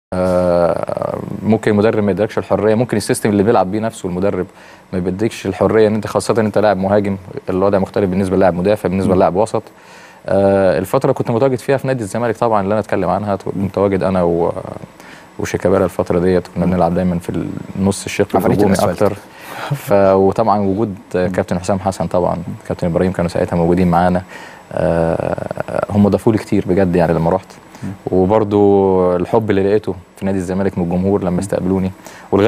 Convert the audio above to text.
آه، ممكن المدرب ما يديكش الحريه ممكن السيستم اللي بيلعب بيه نفسه المدرب ما بيديكش الحريه ان انت خاصه ان انت لاعب مهاجم الوضع مختلف بالنسبه للاعب مدافع بالنسبه للاعب وسط آه، الفتره كنت متواجد فيها في نادي الزمالك طبعا اللي انا اتكلم عنها كنت متواجد انا و وشيكابالا الفتره ديت كنا بنلعب دايما في النص الشق عفاريت الهجومي الأسفلت. اكتر ف وطبعا وجود كابتن حسام حسن طبعا كابتن ابراهيم كانوا ساعتها موجودين معانا آه، هم ضافوا لي كتير بجد يعني لما رحت وبرضو الحب اللي لقيته في نادي الزمالك من الجمهور لما استقبلوني والغ-